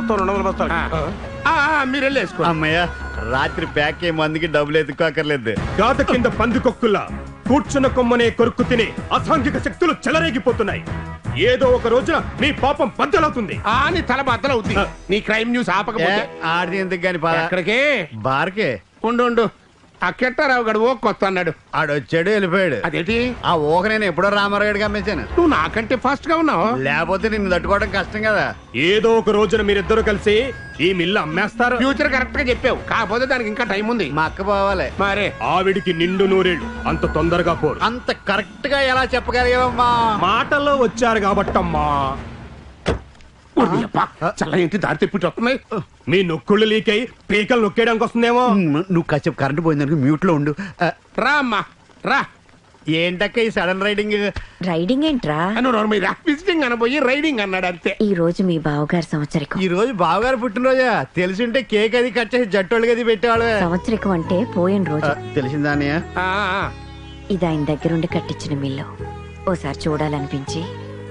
మొత్తం రెండు వందల బస్తాలు ఆ, ఆ, మీరు వెళ్ళి వేసుకో అమ్మయ్య రాత్రి ప్యాక్ అయ్యే మందికి డబ్బులు ఎత్తుకోకర్లేదు గాత కింద పందికొక్కుల్లా కూర్చున్న కొమ్మనే కొరుక్కు తిని అసాంఘిక శక్తులు చెలరేగిపోతున్నాయి ఏదో ఒక రోజున మీ పాపం బద్దలవుతుంది ఆ నీ తల బద్దలవుద్ది నీ క్రైమ్ న్యూస్ ఏ, ఆపకపోతే ఆడిది ఎందుకు కానీ పద ఎక్కడికి బార్కే ఉండు ఉండు ఆ కెట్టారావు గడు ఓ కొత్త అన్నాడు ఆడొచ్చాడు వెళ్ళిపోయాడు అదేంటి ఆ ఊక నేను ఎప్పుడో రామారావు గడికి అమ్మేశాను నువ్వు నాకంటే ఫాస్ట్ గా ఉన్నావు లేకపోతే నిన్ను తట్టుకోవడం కష్టం కదా ఏదో ఒక రోజున మీరిద్దరు కలిసి ఈ మిల్లు అమ్మేస్తారు ఫ్యూచర్ కరెక్ట్ గా చెప్పావు కాకపోతే దానికి ఇంకా టైం ఉంది మా అక్క పోవాలి మరే ఆవిడికి నిండు నూరేళ్ళు అంత తొందరగా పోరు అంత కరెక్ట్ గా ఎలా చెప్పగలిగావమ్మా మాటల్లో వచ్చారు కాబట్టమ్మా చల్ల ఏంటి దారి తెప్పిట్టు వస్తున్నాయి మీ నొక్కుళ్ళు లీకై పీకలు నొక్కేయడానికి వస్తుందేమో నువ్వు కాసేపు కరెంట్ పోయిందనుకో మ్యూట్ లో ఉండు ఆ, రా అమ్మా రా ఏంటక్క ఈ సడన్ రైడింగ్ రైడింగ్ ఏంట్రా అను నోరు మీద విజిటింగ్ అనబోయి రైడింగ్ అన్నాడు అంతే ఈ రోజు మీ బావగారి సంవత్సరికం ఈ రోజు బావగారు పుట్టినరోజా తెలిసింటే కేక్ అది కట్ చేసి జట్టోళ్ళకి అది పెట్టేవాళ్ళు సంవత్సరికం అంటే పోయిన రోజు తెలిసిందా అన్నయ్య ఆ, ఆ. ఇది ఆయన దగ్గరుండి కట్టించిన మిల్లు ఓసారి చూడాలనిపించి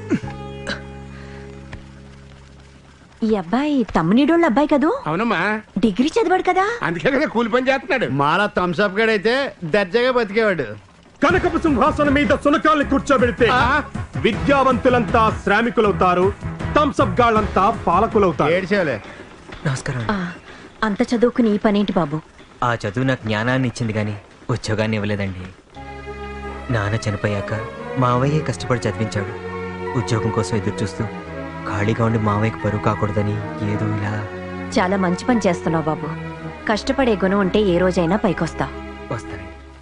ఈ అబ్బాయి తమ్మునిడోళ్ళ అబ్బాయి కదూ అవునమ్మా డిగ్రీ చదివాడు కదా అందుకే కదా కూలి పని చేస్తున్నాడు మాలా థమ్స్అప్ గడైతే దర్జాగా బతికేవాడు కనకపు సింహాసనం మీద సునకాల్ని కూర్చోబెడితే విద్యావంతులంతా శ్రామికులవుతారు థమ్సప్ గాళ్ళంతా పాలకులవుతారు ఏడ్చేవాలే నమస్కారం ఆ, అంత చదువుకుని ఈ పనేంటి బాబు ఆ చదువు నాకు జ్ఞానాన్ని ఇచ్చింది కానీ ఉద్యోగాన్ని ఇవ్వలేదండి నాన్న చనిపోయాక మావయ్యే కష్టపడి చదివించాడు ఉద్యోగం కోసం ఎదురు చూస్తూ ఖాళీగా ఉండి మావయ్యకు బరువు కాకూడదని ఏదో ఇలా చాలా మంచి పని చేస్తున్నావు బాబు కష్టపడే గుణం ఉంటే ఏ రోజైనా పైకొస్తావు వస్తానండి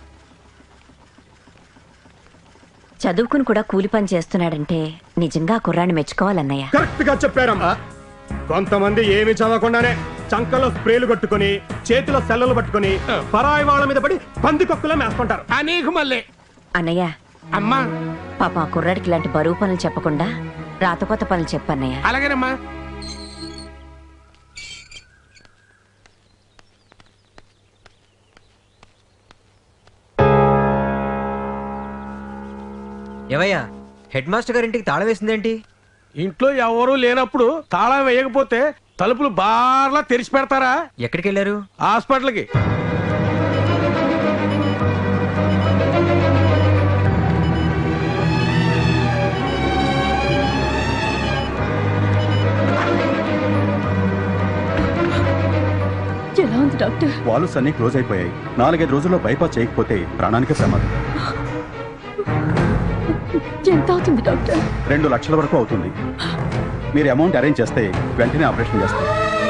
చదువుకుని కూడా కూలి పని చేస్తున్నాడంటే నిజంగా ఆ కుర్రాన్ని మెచ్చుకోవాలన్నయ్య కరెక్ట్ గా చెప్పారమ్మా కొంతమంది ఏమి చదవకుండానే చంకలో స్ప్రేలు కట్టుకుని చేతిలో సెల్లలు పట్టుకుని పరాయి వాళ్ళ మీద పడి పందికొక్కులా మేస్తుంటారు ఆ నీకు మళ్ళీ అన్నయ్య అమ్మా పాప ఆ కుర్రాడికి ఇలాంటి బరువు పనులు చెప్పకుండా రాతకోత పనులు చెప్పన్నయ్య అలాగేనమ్మా ఏవయ్యా హెడ్ మాస్టర్ గారింటికి తాళం వేసిందేంటి ఇంట్లో ఎవరు లేనప్పుడు తాళం వేయకపోతే తలుపులు బార్లా తెరిచి పెడతారా ఎక్కడికి వెళ్ళారు హాస్పిటల్కి ఎలా ఉంది డాక్టర్ వాల్వ్స్ అన్ని క్లోజ్ అయిపోయాయి నాలుగైదు రోజుల్లో బైపాస్ చేయకపోతే ప్రాణానికి ప్రమాదం ఎంత అవుతుంది డాక్టర్ రెండు లక్షల వరకు అవుతుంది మీరు అమౌంట్ అరేంజ్ చేస్తే వెంటనే ఆపరేషన్ చేస్తాం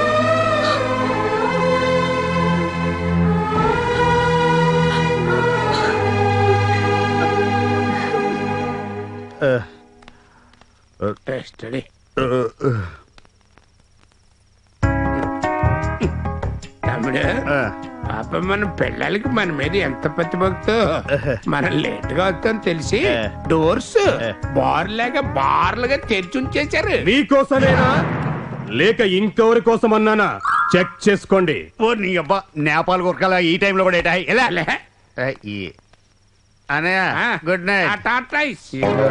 స్టడీ తమ్ముడు పాప మన పిల్లలకి మన మీద ఎంత ప్రతిభక్తో మనం లేట్ గా వస్తాం తెలిసి డోర్స్ బార్లాగా బార్లుగా తెరిచి ఉంచేశారు మీకోసమేనా లేక ఇంకెవరి కోసం అన్నానా చెక్ చేసుకోండి ఓ నీ అబ్బా నేపాల్ గురకాల ఈ టైంలో కూడా ఏటా ఎలా లే. ఏ, ఈ అనయ్య ఆ, గుడ్ ఆ నైట్ టాటాయిస్.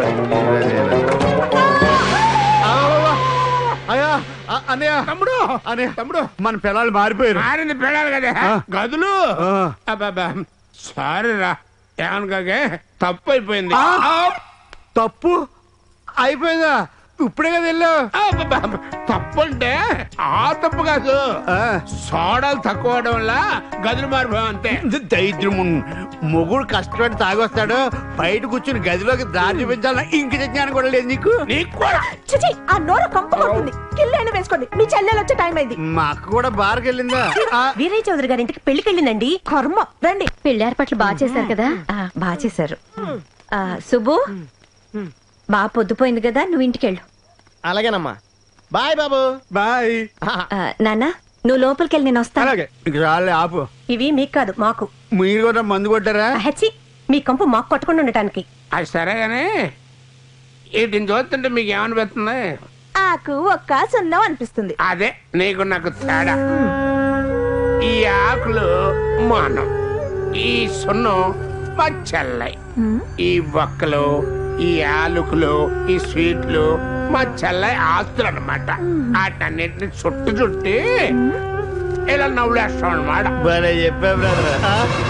అయ్యా ఆ, అన్నయ్య తమ్ముడు అన్నయ్య తమ్ముడు మన పిల్లలు మారిపోయారు మారింది పెడాలి కదా గదులు ఆ. అబ్బాబా సారీ రా ఏమనుకోకే తప్పు అయిపోయింది ఆ. తప్పు అయిపోయిందా ఇప్పుడే కదా వెళ్ళావు అబ్బబ్బా, తప్పు అంటే ఆ తప్పు కాదు ఆ. సోడాలు తక్కువ అవడం వల్ల గదులు మారిపోయాం అంతే ఇది దరిద్రం మొగుడు కష్టపడి తాగొస్తాడు బయట కూర్చుని గదిలోకి దారి చూపించాలన్నా ఇంక జ్ఞానం కూడా లేదు నీకు నీకు కూడా చిచి ఆ నోరు కంపు కొడుతుంది కిల్లైన వేసుకోండి మీ చెల్లెలు వచ్చే టైం అయింది మా అక్క కూడా బార్కి వెళ్ళిందా ఆ, వీరయ్య చౌదరి గారి ఇంటికి పెళ్లికి వెళ్ళిందండి కర్మ రండి పెళ్లి ఏర్పాట్లు బాగా చేశారు కదా ఆ, బాగా చేశారు ఆ, సుబ్బు బాగా పొద్దుపోయింది కదా నువ్వు ఇంటికెళ్ళు అలాగేనమ్మా బాయ్ బాబు బాయ్ ఆ, నాన్న నువ్వు లోపలికి వెళ్ళి నేను వస్తాను అలాగే ఇంక చాలే ఆపు ఇవి మీకు కాదు మాకు మీరు కూడా మందు కొట్టారా హెచ్చి మీ కంపు మాకు కొట్టకుండా ఉండటానికి అది సరే కానీ వీటిని చూస్తుంటే మీకు ఏమనిపిస్తుంది ఆకు ఒక్క సున్నం అనిపిస్తుంది అదే నీకు నాకు తేడా ఈ ఆకులు మానం ఈ సున్నం పచ్చల్లై ఈ వక్కలు ఈ ఆలుకులు ఈ స్వీట్లు మా చెల్లె ఆస్తులు అనమాట వాటన్నిటిని చుట్టు చుట్టి ఇలా నవ్వులేస్తాం అనమాట భలే చెప్పా బ్రదర్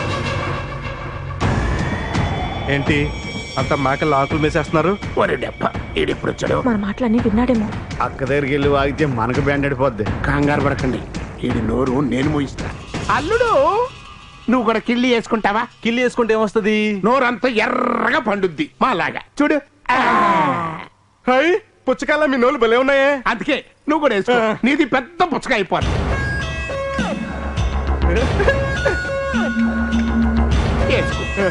ఏంటి అంత మేకలు ఆకులు మేసేస్తున్నారు ఒరే డెప్ప ఈడిప్పుడు వచ్చాడు మన మాటలన్నీ విన్నాడేమో అక్క దగ్గరికి వెళ్ళి వాగితే మనకు బ్యాండ్ అడిపోద్ది కంగారు పడకండి ఈడి నోరు నేను మూయిస్తా అల్లుడు నువ్వు కూడా కిళ్ళి వేసుకుంటావా కిల్లి వేసుకుంటే ఏమొస్తుంది నోరంతా ఎర్రగా పండుద్ది మాలాగా చూడు ఆ, హై పుచ్చకాల మీ నోళ్ళు భలే ఉన్నాయే అందుకే నువ్వు కూడా వేసుకో నీది పెద్ద పుచ్చక అయిపోతుంది వేసుకో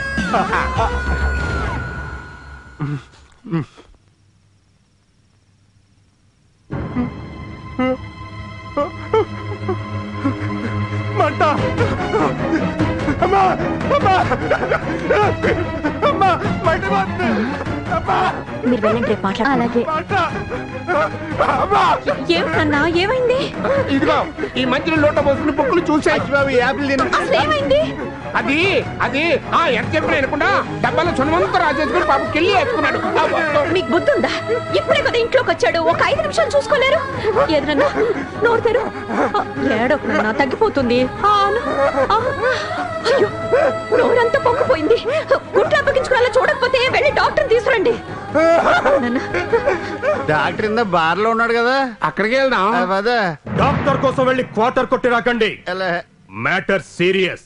మంట అమ్మా అమ్మా అమ్మా మంట పోతుంది. అమ్మా మీరు వెళ్ళండి రేపు మాట్లాడు అలాగే మంట అమ్మా ఏమిటన్నా ఏమైంది ఇదిగో ఈ మంచి లోట పోసుకుని బుక్కులు చూసా బాబు ఈ యాపిల్ తిను అసలు ఏమైంది అది అది ఆ ఎంత చెప్పిన వినకుండా డబ్బాలో చునమంతా రాజేసుకుని పాపం కిళ్ళి వేసుకున్నాడు మీకు బుద్ధి ఉందా ఇప్పుడే కదా ఇంట్లోకి వచ్చాడు ఒక ఐదు నిమిషాలు చూసుకోలేరు ఎదురన్నా నోరు తెరు ఏడొకనన్నా తగ్గిపోతుంది ఆ, అను. ఆ, అయ్యో నోరంతా పొంగిపోయింది గుంట్లు అప్పగించుకునేలా చూడకపోతే వెళ్ళి డాక్టర్ తీసుకురండి నాన్న, డాక్టర్ ఇందా బార్ లో ఉన్నాడు కదా అక్కడికి వెళ్దాం ఆ, పద డాక్టర్ కోసం వెళ్ళి క్వార్టర్ కొట్టి రాకండి ఎలా మ్యాటర్ సీరియస్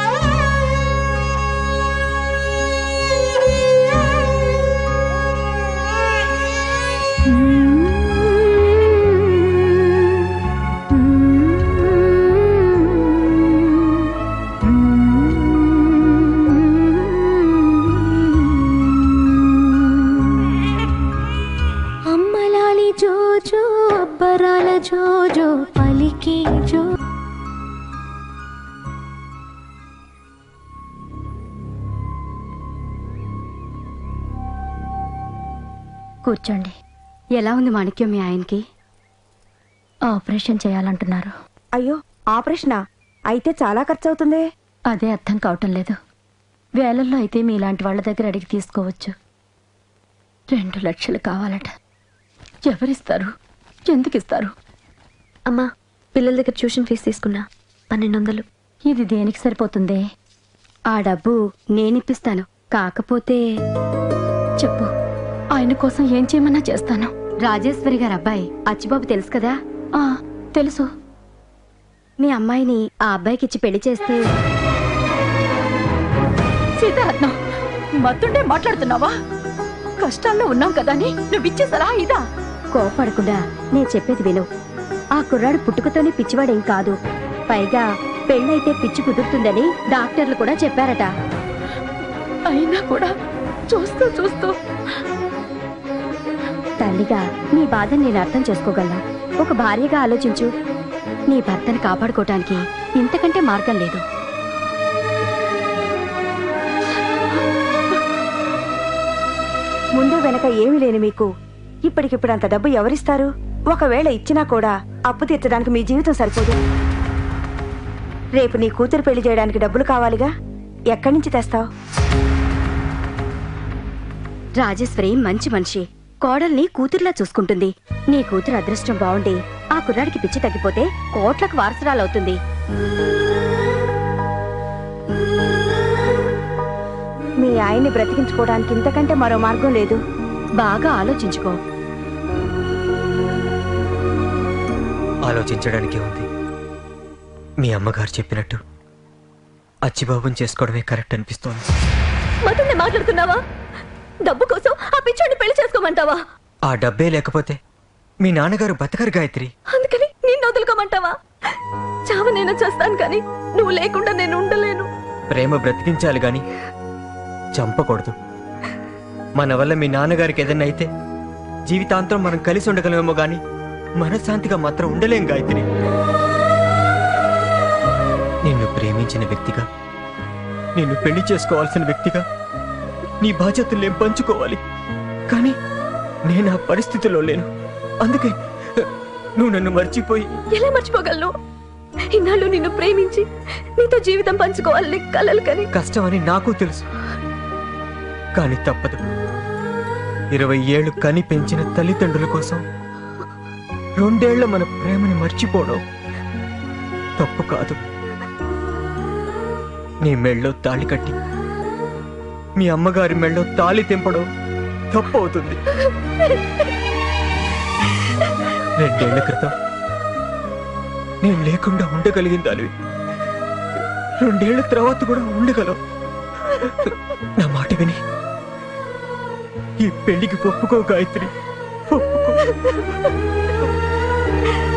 అమ్మలాలి జోజో అబ్బరాల జోజో పలికి జో కూర్చోండి ఎలా ఉంది మాణిక్యం మీ ఆయనకి ఆపరేషన్ చేయాలంటున్నారు అయ్యో ఆపరేషనా అయితే చాలా ఖర్చు అవుతుంది అదే అర్థం కావటం లేదు వేలల్లో అయితే మీలాంటి వాళ్ళ దగ్గర అడిగి తీసుకోవచ్చు రెండు లక్షలు కావాలట ఎవరిస్తారు ఎందుకు ఇస్తారు అమ్మా పిల్లల దగ్గర ట్యూషన్ ఫీజు తీసుకున్నా పన్నెండు వందలు ఇది దేనికి సరిపోతుందే ఆ డబ్బు నేనిప్పిస్తాను కాకపోతే చెప్పు ఆయన కోసం ఏం చేయమన్నా చేస్తాను రాజేశ్వరి గారు అబ్బాయి అచ్చిబాబు తెలుసు కదా ఆ తెలుసు మీ అమ్మాయిని ఆ అబ్బాయికి ఇచ్చి పెళ్లి చేస్తే సీతారత్నం మత్తుండే మాట్లాడుతున్నావా కష్టాల్లో ఉన్నాం కదా అని నువ్వు ఇచ్చే సలహా ఇదా కోపడకుండా నేను చెప్పేది విను ఆ కుర్రాడు పుట్టుకతోనే పిచ్చివాడేం కాదు పైగా పెళ్ళైతే పిచ్చి కుదురుతుందని డాక్టర్లు కూడా చెప్పారట అయినా కూడా చూస్తూ చూస్తూ తల్లిగా నీ బాధను నేను అర్థం చేసుకోగలను ఒక భార్యగా ఆలోచించు నీ భర్తను కాపాడుకోవటానికి ఇంతకంటే మార్గం లేదు ముందు వెనక ఏమీ లేని మీకు ఇప్పటికిప్పుడు అంత డబ్బు ఎవరిస్తారు ఒకవేళ ఇచ్చినా కూడా అప్పు తీర్చడానికి మీ జీవితం సరిపోదు రేపు నీ కూతురు పెళ్లి చేయడానికి డబ్బులు కావాలిగా ఎక్కడి నుంచి తెస్తావు రాజేశ్వరి మంచి మనిషి కోడల్ని కూతుర్లా చూసుకుంటుంది నీ కూతురు అదృష్టం బాగుండి ఆ కుర్రాడికి పిచ్చి తగ్గిపోతే కోట్లకు వారసురాలవుతుంది మీ ఆయన్ని బ్రతికించుకోవడానికి ఇంతకంటే మరో మార్గం లేదు బాగా ఆలోచించుకో ఆలోచించడానికి ఉంది మీ అమ్మగారు చెప్పినట్టు అచ్చిబాబుని చేసుకోవడమే కరెక్ట్ అనిపిస్తోంది మతుండే మాట్లాడుతున్నావా డబ్బు కోసం ఆ పిచ్చోడిని పెళ్లి చేసుకోమంటావా ఆ డబ్బే లేకపోతే మీ నాన్నగారు బతకరు గాయత్రి అందుకని నిన్ను వదులుకోమంటావా చావ నేను చేస్తాను కానీ నువ్వు లేకుండా నేను ఉండలేను ప్రేమ బ్రతికించాలి గాని చంపకూడదు మన వల్ల మీ నాన్నగారికి ఏదైనా అయితే జీవితాంతం మనం కలిసి ఉండగలమేమో గాని మనశ్శాంతిగా మాత్రం ఉండలేం గాయత్రి నిన్ను ప్రేమించిన వ్యక్తిగా నిన్ను పెళ్లి చేసుకోవాల్సిన వ్యక్తిగా నీ బాధ్యతలు నేను పంచుకోవాలి కానీ నేను ఆ పరిస్థితిలో లేను అందుకే నువ్వు నన్ను మర్చిపోయి ఎలా మర్చిపోగలను ఇన్నాళ్ళు నిన్ను ప్రేమించి నీతో జీవితం పంచుకోవాలని కలలు కని కష్టమని నాకు తెలుసు కానీ తప్పదు ఇరవై ఏళ్ళు కని పెంచిన తల్లిదండ్రుల కోసం రెండేళ్ల మన ప్రేమని మర్చిపోవడం తప్పు కాదు నీ మెళ్ళో తాళి కట్టి మీ అమ్మగారి మెళ్ళో తాళి తెంపడం తప్పు అవుతుంది రెండేళ్ల క్రితం నేను లేకుండా ఉండగలిగిన దానివి రెండేళ్ల తర్వాత కూడా ఉండగలవు నా మాట విని ఈ పెళ్లికి ఒప్పుకో గాయత్రి ఒప్పుకో